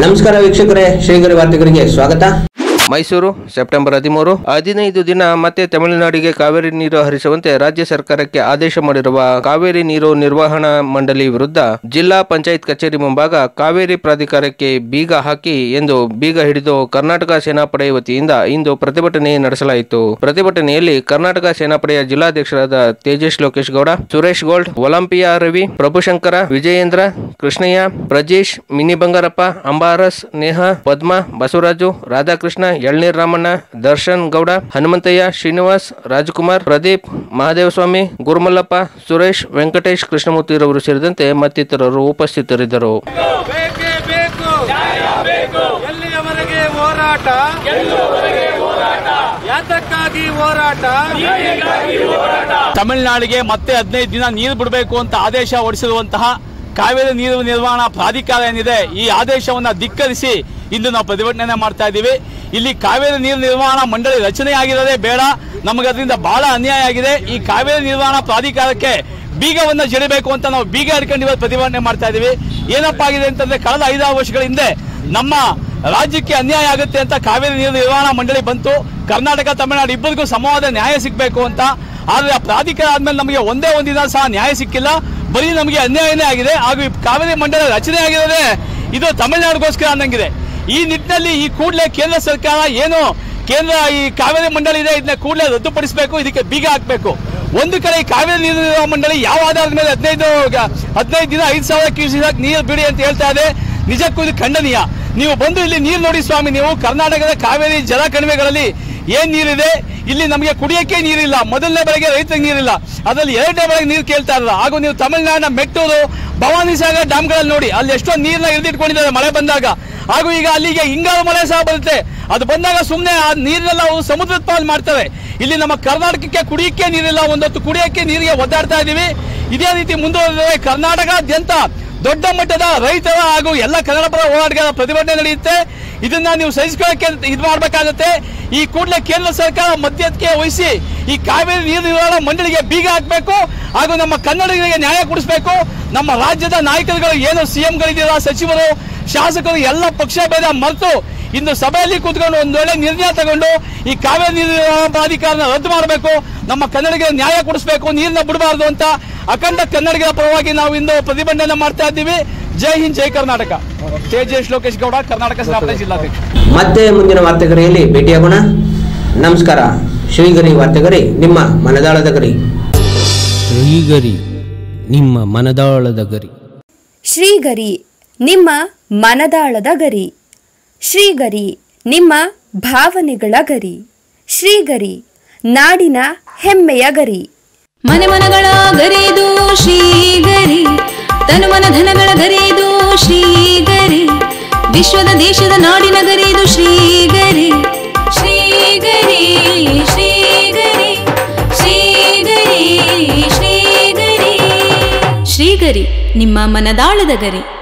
ನಮಸ್ಕಾರ ವೀಕ್ಷಕರೇ ಶ್ರೀಗರಿ ವಾರ್ತೆಗರಿಗೆ ಸ್ವಾಗತ ಮೈಸೂರು ಸೆಪ್ಟೆಂಬರ್ ಹದಿಮೂರು ಹದಿನೈದು ದಿನ ಮತ್ತೆ ತಮಿಳುನಾಡಿಗೆ ಕಾವೇರಿ ನೀರು ಹರಿಸುವಂತೆ ರಾಜ್ಯ ಸರ್ಕಾರಕ್ಕೆ ಆದೇಶ ಮಾಡಿರುವ ಕಾವೇರಿ ನೀರು ನಿರ್ವಹಣಾ ಮಂಡಳಿ ವಿರುದ್ಧ ಜಿಲ್ಲಾ ಪಂಚಾಯತ್ ಕಚೇರಿ ಮುಂಭಾಗ ಕಾವೇರಿ ಪ್ರಾಧಿಕಾರಕ್ಕೆ ಬೀಗ ಹಾಕಿ ಎಂದು ಬೀಗ ಹಿಡಿದು ಕರ್ನಾಟಕ ಸೇನಾಪಡೆ ವತಿಯಿಂದ ಇಂದು ಪ್ರತಿಭಟನೆ ನಡೆಸಲಾಯಿತು ಪ್ರತಿಭಟನೆಯಲ್ಲಿ ಕರ್ನಾಟಕ ಸೇನಾಪಡೆಯ ಜಿಲ್ಲಾಧ್ಯಕ್ಷರಾದ Tejas Lokesh Gowda Suresh gold Olympia Ravi Prabhushankar Vijayendra Krishnaiah Prajesh mini Bangarappa ಅಂಬಾರಸ್ ನೇಹ ಪದ್ಮ ಬಸವರಾಜು ರಾಧಾಕೃಷ್ಣ ಎಳ್ನೀರ್ ರಾಮಣ್ಣ ದರ್ಶನ್ ಗೌಡ ಹನುಮಂತಯ್ಯ ಶ್ರೀನಿವಾಸ್ ರಾಜಕುಮಾರ್ ಪ್ರದೀಪ್ ಮಹಾದೇವಸ್ವಾಮಿ ಗುರುಮಲ್ಲಪ್ಪ ಸುರೇಶ್ ವೆಂಕಟೇಶ್ ಕೃಷ್ಣಮೂರ್ತಿರವರು ಸೇರಿದಂತೆ ಮತ್ತಿತರರು ಉಪಸ್ಥಿತರಿದ್ದರು ಬೇಕೇ ಬೇಕು ಎಲ್ಲಿಯವರೆಗೆ ಹೋರಾಟ ಯಾತಕ್ಕಾಗಿ ಹೋರಾಟ ತಮಿಳುನಾಡಿಗೆ ಮತ್ತೆ ಹದಿನೈದು ದಿನ ನೀರು ಬಿಡಬೇಕು ಅಂತ ಆದೇಶ ಹೊರಡಿಸಿರುವಂತಹ ಕಾವೇರಿ ನೀರು ನಿರ್ವಹಣಾ ಪ್ರಾಧಿಕಾರ ಏನಿದೆ ಈ ಆದೇಶವನ್ನ ಧಿಕ್ಕರಿಸಿ ಇಂದು ನಾವು ಪ್ರತಿಭಟನೆ ಮಾಡ್ತಾ ಇದ್ದೀವಿ ಇಲ್ಲಿ ಕಾವೇರಿ ನೀರು ನಿರ್ವಹಣಾ ಮಂಡಳಿ ರಚನೆ ಆಗಿರೋದೇ ಬೇಡ ನಮಗೆ ಅದರಿಂದ ಬಹಳ ಅನ್ಯಾಯ ಆಗಿದೆ ಈ ಕಾವೇರಿ ನಿರ್ವಹಣಾ ಪ್ರಾಧಿಕಾರಕ್ಕೆ ಬೀಗವನ್ನ ಜಡಿಬೇಕು ಅಂತ ನಾವು ಬೀಗ ಹಿಡ್ಕೊಂಡು ಇವತ್ತು ಪ್ರತಿಭಟನೆ ಮಾಡ್ತಾ ಇದ್ದೀವಿ ಏನಪ್ಪಾ ಆಗಿದೆ ಅಂತಂದ್ರೆ ಕಳೆದ ಐದಾರು ವರ್ಷಗಳ ಹಿಂದೆ ನಮ್ಮ ರಾಜ್ಯಕ್ಕೆ ಅನ್ಯಾಯ ಆಗುತ್ತೆ ಅಂತ ಕಾವೇರಿ ನೀರು ನಿರ್ವಹಣಾ ಮಂಡಳಿ ಬಂತು ಕರ್ನಾಟಕ ತಮಿಳುನಾಡು ಇಬ್ಬರಿಗೂ ಸಮವಾದ ನ್ಯಾಯ ಸಿಗಬೇಕು ಅಂತ ಆದ್ರೆ ಆ ಪ್ರಾಧಿಕಾರ ಆದ್ಮೇಲೆ ನಮಗೆ ಒಂದೇ ಒಂದಿನ ಸಹ ನ್ಯಾಯ ಸಿಕ್ಕಿಲ್ಲ ಬರೀ ನಮಗೆ ಅನ್ಯಾಯನೇ ಆಗಿದೆ ಹಾಗೂ ಈ ಕಾವೇರಿ ಮಂಡಳಿ ರಚನೆ ಆಗಿರೋದೇ ಇದು ತಮಿಳುನಾಡಿಗೋಸ್ಕರ ಅನ್ನಂಗಿದೆ ಈ ನಿಟ್ಟಿನಲ್ಲಿ ಈ ಕೂಡಲೇ ಕೇಂದ್ರ ಸರ್ಕಾರ ಏನು ಕೇಂದ್ರ ಈ ಕಾವೇರಿ ಮಂಡಳಿ ಇದೆ ಇದನ್ನ ಕೂಡಲೇ ರದ್ದುಪಡಿಸಬೇಕು ಇದಕ್ಕೆ ಬೀಗ ಹಾಕಬೇಕು ಒಂದು ಕಡೆ ಈ ಕಾವೇರಿ ನೀರು ನಿರ್ವಹಣಾ ಮಂಡಳಿ ಯಾವ ಆಧಾರದ ಮೇಲೆ ಹದಿನೈದು ಹದಿನೈದು ದಿನ ಐದು ಸಾವಿರ ಕ್ಯೂಸಿಕ್ ನೀರು ಬಿಡಿ ಅಂತ ಹೇಳ್ತಾ ಇದೆ ನಿಜಕ್ಕೂ ಇದು ಖಂಡನೀಯ ನೀವು ಬಂದು ಇಲ್ಲಿ ನೀರು ನೋಡಿ ಸ್ವಾಮಿ ನೀವು ಕರ್ನಾಟಕದ ಕಾವೇರಿ ಜಲ ಕಣಿವೆಗಳಲ್ಲಿ ಏನ್ ನೀರಿದೆ ಇಲ್ಲಿ ನಮಗೆ ಕುಡಿಯಕ್ಕೆ ನೀರಿಲ್ಲ ಮೊದಲನೇ ಬೆಳೆಗೆ ರೈತರಿಗೆ ನೀರಿಲ್ಲ ಅದರಲ್ಲಿ ಎರಡನೇ ಬೆಳೆಗೆ ನೀರು ಕೇಳ್ತಾ ಇರಲ್ಲ ಹಾಗೂ ನೀವು ತಮಿಳುನಾಡಿನ ಮೆಟ್ಟೂರು ಭವಾನಿ ಸಾಗರ್ ಡ್ಯಾಮ್ಗಳಲ್ಲಿ ನೋಡಿ ಅಲ್ಲಿ ಎಷ್ಟೊಂದು ನೀರನ್ನ ಹಿಡಿದಿಟ್ಕೊಂಡಿದ್ದಾರೆ ಮಳೆ ಬಂದಾಗ ಹಾಗೂ ಈಗ ಅಲ್ಲಿಗೆ ಹಿಂಗಾರು ಮಳೆ ಸಹ ಬರುತ್ತೆ ಅದು ಬಂದಾಗ ಸುಮ್ಮನೆ ಆ ನೀರನ್ನೆಲ್ಲ ಅವರು ಸಮುದ್ರದ ಪಾಲ್ ಮಾಡ್ತಾರೆ ಇಲ್ಲಿ ನಮ್ಮ ಕರ್ನಾಟಕಕ್ಕೆ ಕುಡಿಯಕ್ಕೆ ನೀರಿಲ್ಲ ಒಂದೊತ್ತು ಕುಡಿಯಕ್ಕೆ ನೀರಿಗೆ ಒದ್ದಾಡ್ತಾ ಇದೀವಿ ಇದೇ ರೀತಿ ಮುಂದುವರೆದರೆ ಕರ್ನಾಟಕಾದ್ಯಂತ ದೊಡ್ಡ ಮಟ್ಟದ ರೈತರ ಹಾಗೂ ಎಲ್ಲ ಕನ್ನಡ ಪರ ಹೋರಾಟಗಾರ ಪ್ರತಿಭಟನೆ ನಡೆಯುತ್ತೆ ಇದನ್ನ ನೀವು ಸಹಿಸಿಕೊಳ್ಳಕ್ಕೆ ಇದು ಮಾಡಬೇಕಾಗುತ್ತೆ ಈ ಕೂಡಲೇ ಕೇಂದ್ರ ಸರ್ಕಾರ ಮಧ್ಯಕ್ಕೆ ವಹಿಸಿ ಈ ಕಾವೇರಿ ನೀರು ನಿರ್ವಹಣಾ ಮಂಡಳಿಗೆ ಬೀಗ ಹಾಕಬೇಕು ಹಾಗೂ ನಮ್ಮ ಕನ್ನಡಿಗರಿಗೆ ನ್ಯಾಯ ಕೊಡಿಸಬೇಕು ನಮ್ಮ ರಾಜ್ಯದ ನಾಯಕರುಗಳು ಏನು ಸಿಎಂಗಳಿದ್ದೀರಾ ಸಚಿವರು ಶಾಸಕರು ಎಲ್ಲ ಪಕ್ಷ ಭೇದ ಮರೆತು ಇಂದು ಸಭೆಯಲ್ಲಿ ಕೂತ್ಕೊಂಡು ಒಂದು ಒಳ್ಳೆ ನಿರ್ಣಯ ತಗೊಂಡು ಈ ಕಾವೇರಿ ನೀರು ನಿರ್ವಹಣಾ ಪ್ರಾಧಿಕಾರನ ರದ್ದು ಮಾಡಬೇಕು ನಮ್ಮ ಕನ್ನಡಿಗರ ನ್ಯಾಯ ಕೊಡಿಸಬೇಕು ನೀರನ್ನ ಬಿಡಬಾರದು ಅಂತ ಅಖಂಡ ಕನ್ನಡಿಗರ ಪರವಾಗಿ ನಾವು ಇಂದು ಪ್ರತಿಭಟನೆ ಮಾಡ್ತಾ ಇದ್ದೀವಿ ಜೈ ಹಿಂದ್ ಜೈ ಕರ್ನಾಟಕ ತೇಜೇಶ್ ಲೋಕೇಶ್ ಗೌಡ ಕರ್ನಾಟಕ ಸೇನಾಪಡೆ ಜಿಲ್ಲಾಧ್ಯಕ್ಷ ಮತ್ತೆ ಮುಂದಿನ ವಾರ್ತೆಗರಿಯಲ್ಲಿ ಭೇಟಿಯಾಗೋಣ ನಮಸ್ಕಾರ ಶ್ರೀಗರಿ ವಾರ್ತೆಗರಿ ನಿಮ್ಮ ಮನದಾಳದ ಗರಿ ಶ್ರೀಗರಿ ನಿಮ್ಮ ಮನದಾಳದ ಗರಿ ಶ್ರೀಗರಿ ನಿಮ್ಮ ಮನದಾಳದ ಗರಿ ಶ್ರೀಗರಿ ನಿಮ್ಮ ಭಾವನೆಗಳ ಗರಿ ಶ್ರೀಗರಿ ನಾಡಿನ ಹೆಮ್ಮೆಯ ಗರಿ ಮನೆ ಮನಗಳ ಗರಿದು ಶ್ರೀಗರಿ ತನು ಮನ ಧನಗಳ ಗರಿದು ಶ್ರೀಗರಿ ವಿಶ್ವದ ದೇಶದ ನಾಡಿನ ಗರಿದು ಶ್ರೀಗರಿ ಶ್ರೀಗರಿ ಶ್ರೀಗರಿ ಶ್ರೀಗರಿ ಶ್ರೀಗರಿ ಶ್ರೀಗರಿ ನಿಮ್ಮ ಮನದಾಳದ ಗರಿ